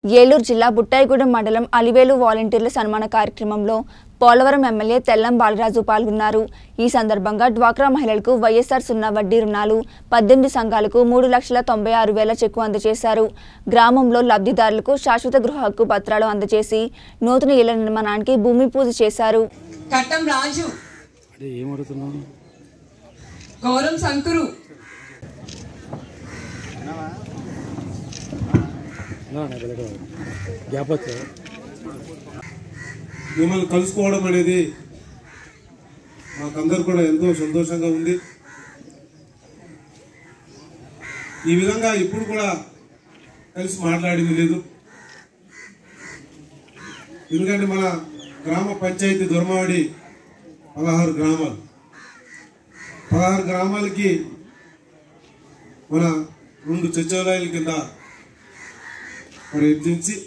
ఏలూరు జిల్లా బుట్టాయిగూడెం మండలం అలివేలు వాలంటీర్ల సన్మాన కార్యక్రమంలో పోలవరం ఎమ్మెల్యే తెల్లం బాలరాజు పాల్గొన్నారు ఈ సందర్భంగా డ్వాక్రా మహిళలకు వైఎస్ఆర్ సున్నా వడ్డీ రుణాలు పద్దెనిమిది సంఘాలకు మూడు లక్షల తొంభై ఆరు వేల చెక్కు అందజేశారు గ్రామంలో లబ్ధిదారులకు శాశ్వత గృహ హక్కు పత్రాలు అందజేసి నూతన ఇళ్ల నిర్మాణానికి భూమి పూజ చేశారు కట్టం రాజు అదే ఏం అడుగుతున్నావు గౌరం శంకరు గ్యాప్ వచ్చా మిమ్మల్ని కలుసుకోవడం అనేది మాకందరు కూడా ఎంతో సంతోషంగా ఉంది ఈ విధంగా ఇప్పుడు కూడా కలిసి మాట్లాడింది లేదు ఎందుకంటే మన గ్రామ పంచాయతీ దుర్మావడి పదహారు గ్రామాలు పదహారు గ్రామాలకి మన రెండు సచివాలయాల కింద మరి విభజించి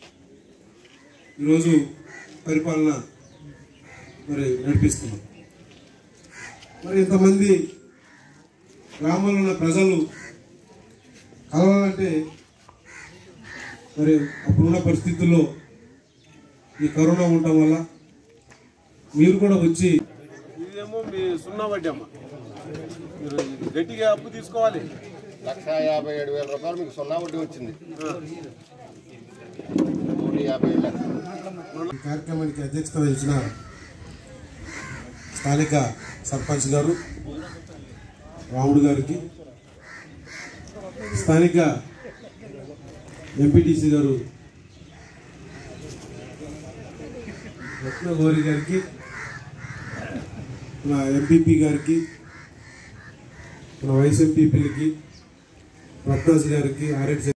ఈరోజు పరిపాలన మరి నడిపిస్తున్నాం మరి ఇంతమంది గ్రామంలో ఉన్న ప్రజలు కలవాలంటే మరి అప్పుడున్న పరిస్థితుల్లో ఈ కరోనా ఉండటం వల్ల మీరు కూడా వచ్చి ఇదేమో మీ సున్నా వడ్డీ అమ్మ మీరు గట్టిగా అప్పు తీసుకోవాలి లక్ష యాభై ఏడు వేల రూపాయలు మీకు సున్నా వడ్డీ వచ్చింది నూట యాభై ఏడు లక్షలు ఈ కార్యక్రమానికి అధ్యక్షత వహించిన స్థానిక సర్పంచ్ గారు రాముడు గారికి స్థానిక ఎంపీటీసీ గారు రత్నగౌరి గారికి మన ఎంపీపీ గారికి మన వైస్ ఎంపీపీలకి రత్నాజ్ గారికి ఆర్ఎడ్